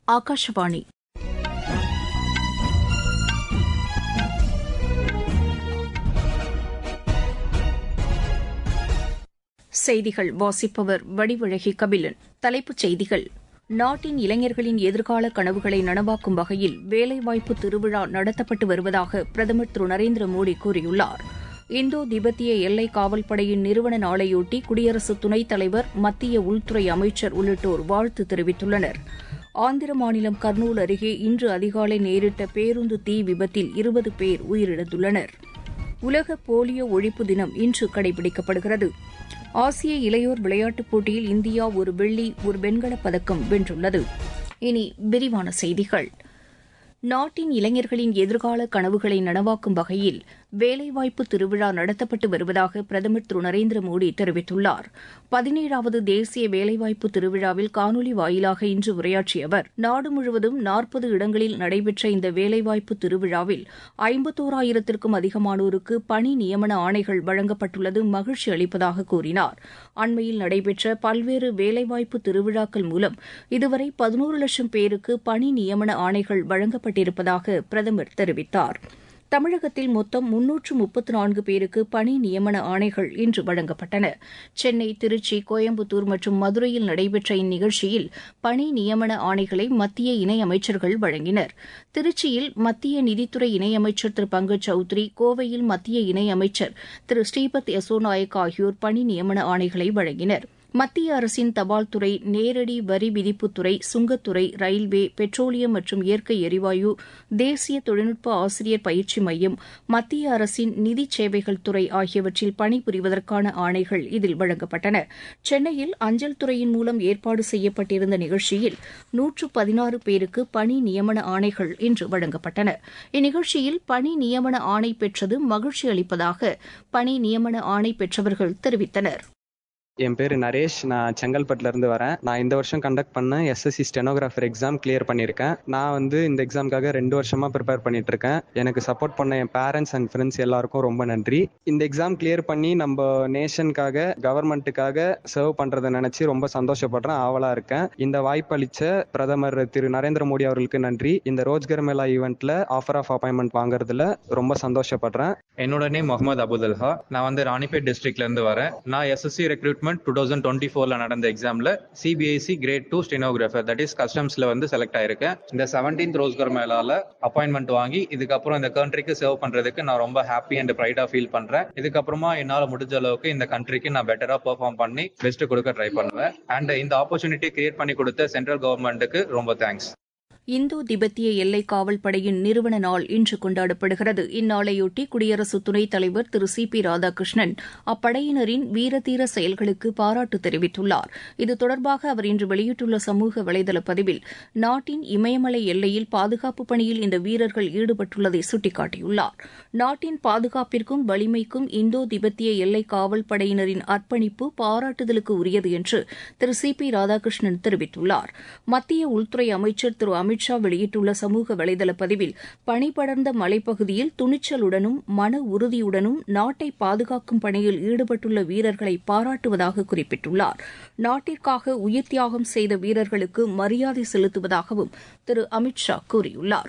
ஆகாஷவாணி செய்திகள் வாசிப்பவர் வடிவழகி கபிலன் தலைப்புச் செய்திகள் நாட்டின் இளைஞர்களின் எதிர்கால கனவுகளை நனவாக்கும் வகையில் வேலைவாய்ப்பு திருவிழா நடத்தப்பட்டு வருவதாக பிரதமர் திரு நரேந்திர மோடி கூறியுள்ளார் இந்தோ திபெத்திய எல்லை காவல்படையின் நிறுவன நாளையொட்டி குடியரசு துணைத் தலைவர் மத்திய உள்துறை அமைச்சர் உள்ளிட்டோர் வாழ்த்து தெரிவித்துள்ளனர் ஆந்திர மாநிலம் கர்னூல் அருகே இன்று அதிகாலை நேரிட்ட பேருந்து தீ விபத்தில் இருபது பேர் உயிரிழந்துள்ளனர் உலக போலியோ ஒழிப்பு தினம் இன்று கடைபிடிக்கப்படுகிறது ஆசிய இளையோர் விளையாட்டுப் போட்டியில் இந்தியா ஒரு வெள்ளி ஒரு வெண்கலப் பதக்கம் வென்றுள்ளது இனி விரிவான செய்திகள் நாட்டின் இளைஞர்களின் எதிர்கால கனவுகளை நனவாக்கும் வகையில் வேலைவாய்ப்பு திருவிழா நடத்தப்பட்டு வருவதாக பிரதமர் திரு நரேந்திர மோடி தெரிவித்துள்ளார் பதினேழாவது தேசிய வேலைவாய்ப்பு திருவிழாவில் காணொலி வாயிலாக இன்று உரையாற்றிய அவர் நாடு முழுவதும் நாற்பது இடங்களில் நடைபெற்ற இந்த வேலைவாய்ப்பு திருவிழாவில் ஐம்பத்தோராயிரத்திற்கும் அதிகமானோருக்கு பணி நியமன ஆணைகள் வழங்கப்பட்டுள்ளது மகிழ்ச்சி அளிப்பதாக கூறினார் அண்மையில் நடைபெற்ற பல்வேறு வேலைவாய்ப்பு திருவிழாக்கள் மூலம் இதுவரை பதினோரு லட்சம் பேருக்கு பணி நியமன ஆணைகள் வழங்கப்பட்டிருப்பதாக பிரதமர் தெரிவித்தார் தமிழகத்தில் மொத்தம் முன்னூற்று முப்பத்து நான்கு பேருக்கு பணி நியமன ஆணைகள் இன்று வழங்கப்பட்டன சென்னை திருச்சி கோயம்புத்தூர் மற்றும் மதுரையில் நடைபெற்ற இந்நிகழ்ச்சியில் பணி நியமன ஆணைகளை மத்திய இணையமைச்சர்கள் வழங்கினர் திருச்சியில் மத்திய நிதித்துறை இணையமைச்சர் திரு பங்கஜ் சௌத்ரி கோவையில் மத்திய இணையமைச்சர் திரு ஸ்ரீபத் யசோ நாயக் ஆகியோர் பணி நியமன ஆணைகளை வழங்கினர் மத்திய அரசின் தபால் துறை நேரடி வரி விதிப்புத்துறை சுங்கத்துறை ரயில்வே பெட்ரோலியம் மற்றும் இயற்கை எரிவாயு தேசிய தொழில்நுட்ப ஆசிரியர் பயிற்சி மையம் மத்திய அரசின் நிதி சேவைகள் துறை ஆகியவற்றில் பணிபுரிவதற்கான ஆணைகள் இதில் வழங்கப்பட்டன சென்னையில் அஞ்சல் துறையின் மூலம் ஏற்பாடு செய்யப்பட்டிருந்த நிகழ்ச்சியில் நூற்று பதினாறு பேருக்கு பணி நியமன ஆணைகள் இன்று வழங்கப்பட்டன இந்நிகழ்ச்சியில் பணி நியமன ஆணை பெற்றது மகிழ்ச்சி அளிப்பதாக பணி நியமன ஆணை பெற்றவர்கள் தெரிவித்தனா் என் பேர் நரேஷ் நான் செங்கல்பட்டுல இருந்து வரேன் நான் இந்த வருஷம் கண்டக்ட் பண்ண எஸ்எஸ்சி ஸ்டெனோகிராஃபர் எக்ஸாம் கிளியர் பண்ணியிருக்கேன் நான் வந்து இந்த எக்ஸாம்க்காக ரெண்டு வருஷமா ப்ரிப்பேர் பண்ணிட்டு இருக்கேன் எனக்கு சப்போர்ட் பண்ண என் பேரண்ட்ஸ் அண்ட் ஃப்ரெண்ட்ஸ் எல்லாருக்கும் ரொம்ப நன்றி இந்த எக்ஸாம் கிளியர் பண்ணி நம்ம நேஷனுக்காக கவர்மெண்ட்டுக்காக சர்வ் பண்றதை நினைச்சு ரொம்ப சந்தோஷப்படுறேன் ஆவலா இருக்கேன் இந்த வாய்ப்பு அளிச்ச பிரதமர் திரு நரேந்திர மோடி அவர்களுக்கு நன்றி இந்த ரோஜ்கர் மேளா ஈவெண்ட்ல ஆஃபர் ஆஃப் அப்பாயின்மெண்ட் வாங்குறதுல ரொம்ப சந்தோஷப்படுறேன் என்னோட நேம் முகமது அபுதல்ஹா நான் வந்து ராணிப்பேட் டிஸ்ட்ரிக்ட்ல இருந்து வரேன் நான் SSC recruitment two thousand twenty ஃபோர்ல நடந்த எக்ஸாம்ல CBSC grade two stenographer that is கஸ்டம்ஸ்ல வந்து செலக்ட் ஆயிருக்கேன் இந்த செவன்டீன்த் ரோஸ்கர் மேலால அப்பாயின்மெண்ட் வாங்கி இதுக்கப்புறம் இந்த கண்ட்ரிக்கு சர்வ் பண்றதுக்கு நான் ரொம்ப ஹாப்பி அண்ட் ப்ரைடா ஃபீல் பண்றேன் இதுக்கப்புறமா என்னால முடிஞ்ச அளவுக்கு இந்த கண்ட்ரிக்கு நான் பெட்டரா பெர்ஃபார்ம் பண்ணி பெஸ்ட் கொடுக்க ட்ரை பண்ணுவேன் அண்ட் இந்த ஆப்பர்ச்சுனிட்டி கிரியேட் பண்ணி கொடுத்த சென்ட்ரல் கவர்மெண்ட்டுக்கு ரொம்ப தேங்க்ஸ் இந்தோ திபெத்திய எல்லை காவல் படையின் நிறுவன நாள் இன்று கொண்டாடப்படுகிறது இந்நாளையொட்டி குடியரசு துணைத் தலைவர் திரு சி பி ராதாகிருஷ்ணன் அப்படையினரின் வீரதீர செயல்களுக்கு பாராட்டு தெரிவித்துள்ளார் இது தொடர்பாக அவர் இன்று வெளியிட்டுள்ள சமூக வலைதள பதிவில் நாட்டின் இமயமலை எல்லையில் பாதுகாப்பு பணியில் இந்த வீரர்கள் ஈடுபட்டுள்ளதை சுட்டிக்காட்டியுள்ளார் நாட்டின் பாதுகாப்பிற்கும் வலிமைக்கும் இந்தோ திபெத்திய எல்லை காவல் படையினரின் அர்ப்பணிப்பு பாராட்டுதலுக்கு உரியது என்று திரு சி பி ராதாகிருஷ்ணன் தெரிவித்துள்ளார் மத்திய உள்துறை அமைச்சர் திரு அமித் அமித்ஷா வெளியிட்டுள்ள சமூக வலைதள பதிவில் பனிபடர்ந்த மலைப்பகுதியில் துணிச்சலுடனும் மன உறுதியுடனும் நாட்டை பாதுகாக்கும் பணியில் ஈடுபட்டுள்ள வீரர்களை பாராட்டுவதாக குறிப்பிட்டுள்ளார் நாட்டிற்காக உயிர் தியாகம் செய்த வீரர்களுக்கு மரியாதை செலுத்துவதாகவும் திரு அமித்ஷா கூறியுள்ளார்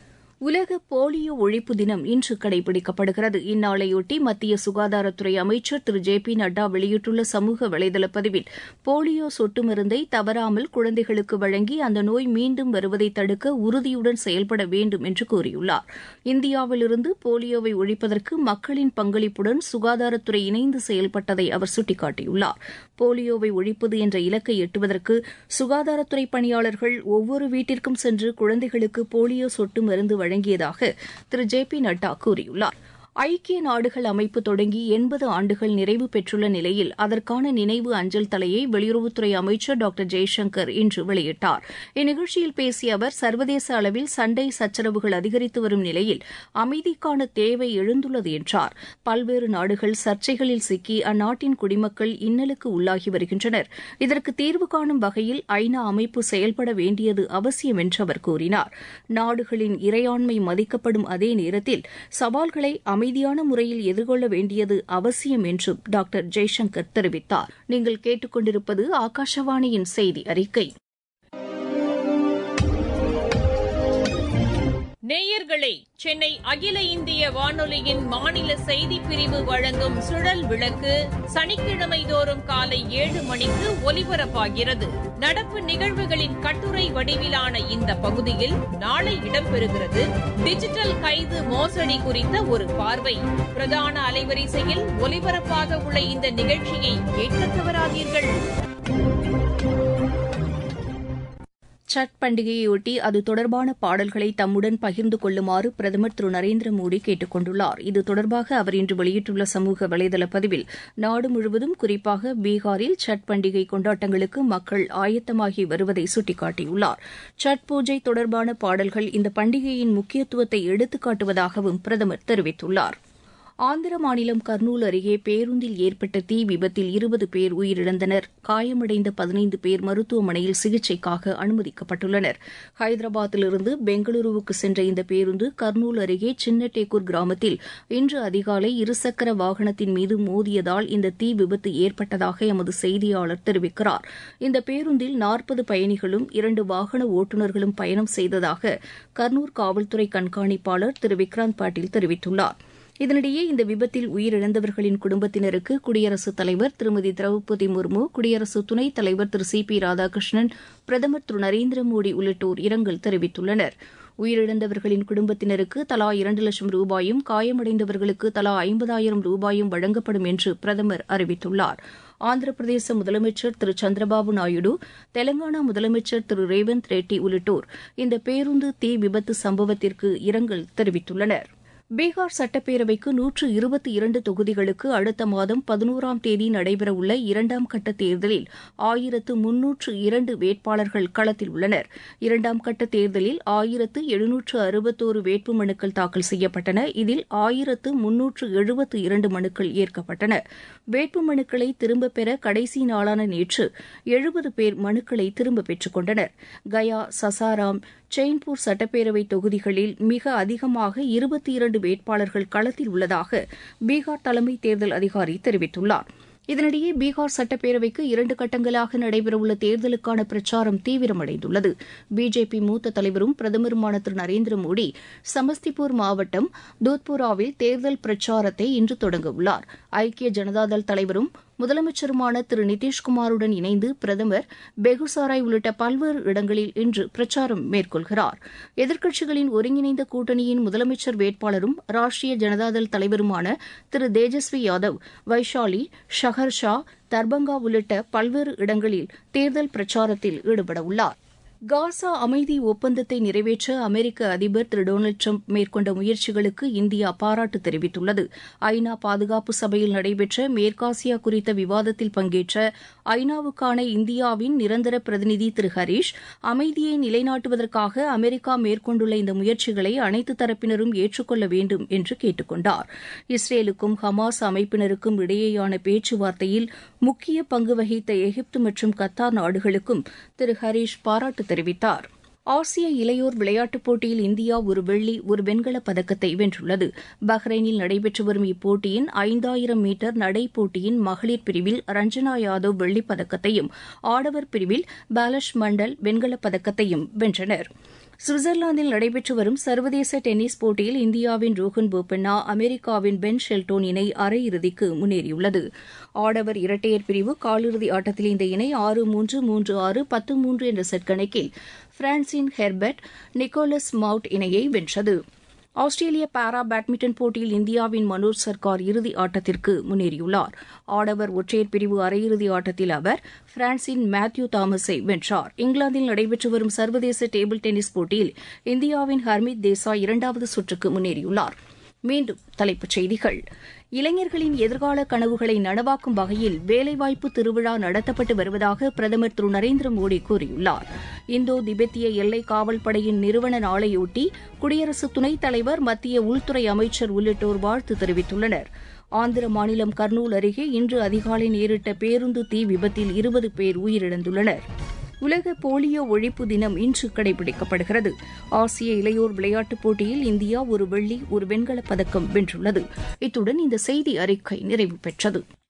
உலக போலியோ ஒழிப்பு தினம் இன்று கடைபிடிக்கப்படுகிறது இந்நாளையொட்டி மத்திய சுகாதாரத்துறை அமைச்சர் திரு ஜே பி நட்டா வெளியிட்டுள்ள சமூக வலைதள பதிவில் போலியோ சொட்டு மருந்தை தவறாமல் குழந்தைகளுக்கு வழங்கி அந்த நோய் மீண்டும் வருவதை தடுக்க உறுதியுடன் செயல்பட வேண்டும் என்று கூறியுள்ளார் இந்தியாவிலிருந்து போலியோவை ஒழிப்பதற்கு மக்களின் பங்களிப்புடன் சுகாதாரத்துறை இணைந்து செயல்பட்டதை அவர் சுட்டிக்காட்டியுள்ளார் போலியோவை ஒழிப்பது என்ற இலக்கை எட்டுவதற்கு சுகாதாரத்துறை பணியாளர்கள் ஒவ்வொரு வீட்டிற்கும் சென்று குழந்தைகளுக்கு போலியோ சொட்டு மருந்து வழங்கியதாக திரு ஜே பி நட்டா கூறியுள்ளார் ஐக்கிய நாடுகள் அமைப்பு தொடங்கி எண்பது ஆண்டுகள் நிறைவு பெற்றுள்ள நிலையில் அதற்கான நினைவு அஞ்சல் தலையை வெளியுறவுத்துறை அமைச்சர் டாக்டர் ஜெய்சங்கர் இன்று வெளியிட்டார் இந்நிகழ்ச்சியில் பேசிய அவர் சர்வதேச அளவில் சண்டை சச்சரவுகள் அதிகரித்து வரும் நிலையில் அமைதிக்கான தேவை எழுந்துள்ளது என்றார் பல்வேறு நாடுகள் சர்ச்சைகளில் சிக்கி அந்நாட்டின் குடிமக்கள் இன்னலுக்கு உள்ளாகி வருகின்றனர் இதற்கு தீர்வு காணும் வகையில் ஐநா அமைப்பு செயல்பட வேண்டியது அவசியம் என்று அவர் கூறினார் நாடுகளின் இறையாண்மை மதிக்கப்படும் அதே நேரத்தில் சவால்களை அமைதியான முறையில் எதிர்கொள்ள வேண்டியது அவசியம் என்றும் டாக்டர் ஜெய்சங்கர் தெரிவித்தார் நீங்கள் கேட்டுக்கொண்டிருப்பது ஆகாஷவாணியின் செய்தி அறிக்கை நேயர்களே சென்னை அகில இந்திய வானொலியின் மாநில செய்தி பிரிவு வழங்கும் சுழல் விளக்கு சனிக்கிழமை தோறும் காலை ஏழு மணிக்கு ஒலிபரப்பாகிறது நடப்பு நிகழ்வுகளின் கட்டுரை வடிவிலான இந்த பகுதியில் நாளை இடம்பெறுகிறது டிஜிட்டல் கைது மோசடி குறித்த ஒரு பார்வை பிரதான அலைவரிசையில் ஒலிபரப்பாக உள்ள இந்த நிகழ்ச்சியை கேட்க தவறாதீர்கள் சட் பண்டிகையொட்டி அது தொடர்பான பாடல்களை தம்முடன் பகிர்ந்து கொள்ளுமாறு பிரதமர் திரு நரேந்திர மோடி கேட்டுக் கொண்டுள்ளார் இது தொடர்பாக அவர் இன்று வெளியிட்டுள்ள சமூக வலைதள பதிவில் நாடு முழுவதும் குறிப்பாக பீகாரில் சட் பண்டிகை கொண்டாட்டங்களுக்கு மக்கள் ஆயத்தமாகி வருவதை சுட்டிக்காட்டியுள்ளார் சட் பூஜை தொடர்பான பாடல்கள் இந்த பண்டிகையின் முக்கியத்துவத்தை எடுத்துக்காட்டுவதாகவும் பிரதமர் தெரிவித்துள்ளார் ஆந்திர மாநிலம் கர்னூல் அருகே பேருந்தில் ஏற்பட்ட தீ விபத்தில் இருபது பேர் உயிரிழந்தனர் காயமடைந்த பதினைந்து பேர் மருத்துவமனையில் சிகிச்சைக்காக அனுமதிக்கப்பட்டுள்ளனர் ஹைதராபாத்திலிருந்து பெங்களூருவுக்கு சென்ற இந்த பேருந்து கர்னூல் அருகே சின்னடேக்கூர் கிராமத்தில் இன்று அதிகாலை இருசக்கர வாகனத்தின் மீது மோதியதால் இந்த தீ விபத்து ஏற்பட்டதாக எமது செய்தியாளர் தெரிவிக்கிறார் இந்த பேருந்தில் நாற்பது பயணிகளும் இரண்டு வாகன ஓட்டுநர்களும் பயணம் செய்ததாக கர்னூர் காவல்துறை கண்காணிப்பாளர் திரு விக்ராந்த் பாட்டீல் தெரிவித்துள்ளார் இதனிடையே இந்த விபத்தில் உயிரிழந்தவர்களின் குடும்பத்தினருக்கு குடியரசுத் தலைவர் திருமதி திரௌபதி முர்மு குடியரசு துணைத் தலைவர் திரு சி பி ராதாகிருஷ்ணன் பிரதமர் திரு நரேந்திர மோடி உள்ளிட்டோர் இரங்கல் தெரிவித்துள்ளனர் உயிரிழந்தவர்களின் குடும்பத்தினருக்கு தலா இரண்டு லட்சம் ரூபாயும் காயமடைந்தவர்களுக்கு தலா ஐம்பதாயிரம் ரூபாயும் வழங்கப்படும் என்று பிரதமர் அறிவித்துள்ளார் ஆந்திர பிரதேச முதலமைச்சர் திரு சந்திரபாபு நாயுடு தெலங்கானா முதலமைச்சர் திரு ரேவந்த் ரெட்டி உள்ளிட்டோர் இந்த பேருந்து தீ விபத்து சம்பவத்திற்கு இரங்கல் தெரிவித்துள்ளனர் பீகார் சட்டப்பேரவைக்கு நூற்று இருபத்தி இரண்டு தொகுதிகளுக்கு அடுத்த மாதம் பதினோராம் தேதி நடைபெறவுள்ள இரண்டாம் கட்ட தேர்தலில் ஆயிரத்து முன்னூற்று இரண்டு வேட்பாளர்கள் களத்தில் உள்ளனர் இரண்டாம் கட்ட தேர்தலில் ஆயிரத்து எழுநூற்று அறுபத்தோரு வேட்புமனுக்கள் தாக்கல் செய்யப்பட்டன இதில் ஆயிரத்து முன்னூற்று எழுபத்து இரண்டு மனுக்கள் ஏற்கப்பட்டன வேட்புமனுக்களை திரும்பப் பெற கடைசி நாளான நேற்று எழுபது பேர் மனுக்களை திரும்பப் பெற்றுக் கொண்டனர் கயா சசாராம் செயின்பூர் சட்டப்பேரவை தொகுதிகளில் மிக அதிகமாக இருபத்தி இரண்டு வேட்பாளர்கள் களத்தில் உள்ளதாக பீகார் தலைமை தேர்தல் அதிகாரி தெரிவித்துள்ளார் இதனிடையே பீகார் சட்டப்பேரவைக்கு இரண்டு கட்டங்களாக நடைபெறவுள்ள தேர்தலுக்கான பிரச்சாரம் தீவிரமடைந்துள்ளது பிஜேபி மூத்த தலைவரும் பிரதமருமான திரு நரேந்திர மோடி சமஸ்திபூர் மாவட்டம் தூத்பூராவில் தேர்தல் பிரச்சாரத்தை இன்று தொடங்கவுள்ளார் ஐக்கிய ஜனதாதள் தலைவரும் முதலமைச்சருமான திரு நிதிஷ்குமாருடன் இணைந்து பிரதமர் பெகுசாராய் உள்ளிட்ட பல்வேறு இடங்களில் இன்று பிரச்சாரம் மேற்கொள்கிறார் எதிர்க்கட்சிகளின் ஒருங்கிணைந்த கூட்டணியின் முதலமைச்சர் வேட்பாளரும் ராஷ்டிரிய ஜனதாதள் தலைவருமான திரு தேஜஸ்வி யாதவ் வைஷாலி ஷஹர் ஷா தர்பங்கா உள்ளிட்ட பல்வேறு இடங்களில் தேர்தல் பிரச்சாரத்தில் ஈடுபடவுள்ளார் காசா அமைதி ஒப்பந்தத்தை நிறைவேற்ற அமெரிக்க அதிபர் திரு டொனால்டு ட்ரம்ப் மேற்கொண்ட முயற்சிகளுக்கு இந்தியா பாராட்டு தெரிவித்துள்ளது ஐநா பாதுகாப்பு சபையில் நடைபெற்ற மேற்காசியா குறித்த விவாதத்தில் பங்கேற்ற ஐநாவுக்கான இந்தியாவின் நிரந்தர பிரதிநிதி திரு ஹரீஷ் அமைதியை நிலைநாட்டுவதற்காக அமெரிக்கா மேற்கொண்டுள்ள இந்த முயற்சிகளை அனைத்து தரப்பினரும் ஏற்றுக்கொள்ள வேண்டும் என்று கேட்டுக் கொண்டார் இஸ்ரேலுக்கும் ஹமாஸ் அமைப்பினருக்கும் இடையேயான பேச்சுவார்த்தையில் முக்கிய பங்கு வகித்த எகிப்து மற்றும் கத்தார் நாடுகளுக்கும் திரு ஹரீஷ் பாராட்டு தெரிவித்தார் ஆசிய இளையோர் விளையாட்டுப் போட்டியில் இந்தியா ஒரு வெள்ளி ஒரு வெண்கலப் பதக்கத்தை வென்றுள்ளது பஹ்ரைனில் நடைபெற்று வரும் இப்போட்டியின் ஐந்தாயிரம் மீட்டர் நடைப்போட்டியின் மகளிர் பிரிவில் ரஞ்சனா யாதவ் வெள்ளிப் பதக்கத்தையும் ஆடவர் பிரிவில் பாலஷ் மண்டல் வெண்கலப் பதக்கத்தையும் வென்றனர் சுவிட்சர்லாந்தில் நடைபெற்று வரும் சர்வதேச டென்னிஸ் போட்டியில் இந்தியாவின் ரோஹன் போபண்ணா அமெரிக்காவின் பென் ஷெல்டோன் இணை அரையிறுதிக்கு முன்னேறியுள்ளது ஆடவர் இரட்டையர் பிரிவு காலிறுதி ஆட்டத்தில் இந்த இணை ஆறு மூன்று மூன்று ஆறு பத்து மூன்று என்ற செட் கணக்கில் பிரான்சின் ஹெர்பர்ட் நிக்கோலஸ் மவுட் இணையை வென்றது ஆஸ்திரேலிய பாரா பேட்மிண்டன் போட்டியில் இந்தியாவின் மனோஜ் சர்க்கார் இறுதி ஆட்டத்திற்கு முன்னேறியுள்ளார் ஆடவர் ஒற்றையர் பிரிவு அரையிறுதி ஆட்டத்தில் அவர் பிரான்சின் மேத்யூ தாமஸை வென்றார் இங்கிலாந்தில் நடைபெற்று வரும் சர்வதேச டேபிள் டென்னிஸ் போட்டியில் இந்தியாவின் ஹர்மித் தேசாய் இரண்டாவது சுற்றுக்கு முன்னேறியுள்ளார் மீண்டும் தலைப்புச் செய்திகள் இளைஞர்களின் எதிர்கால கனவுகளை நனவாக்கும் வகையில் வேலைவாய்ப்பு திருவிழா நடத்தப்பட்டு வருவதாக பிரதமர் திரு நரேந்திர மோடி கூறியுள்ளார் இந்தோ திபெத்திய எல்லை காவல் படையின் நிறுவன நாளையொட்டி குடியரசு துணைத் தலைவர் மத்திய உள்துறை அமைச்சர் உள்ளிட்டோர் வாழ்த்து தெரிவித்துள்ளனர் ஆந்திர மாநிலம் கர்னூல் அருகே இன்று அதிகாலை நேரிட்ட பேருந்து தீ விபத்தில் இருபது பேர் உயிரிழந்துள்ளனர் உலக போலியோ ஒழிப்பு தினம் இன்று கடைபிடிக்கப்படுகிறது ஆசிய இளையோர் விளையாட்டுப் போட்டியில் இந்தியா ஒரு வெள்ளி ஒரு வெண்கலப் பதக்கம் வென்றுள்ளது இத்துடன் இந்த செய்தி அறிக்கை நிறைவு பெற்றது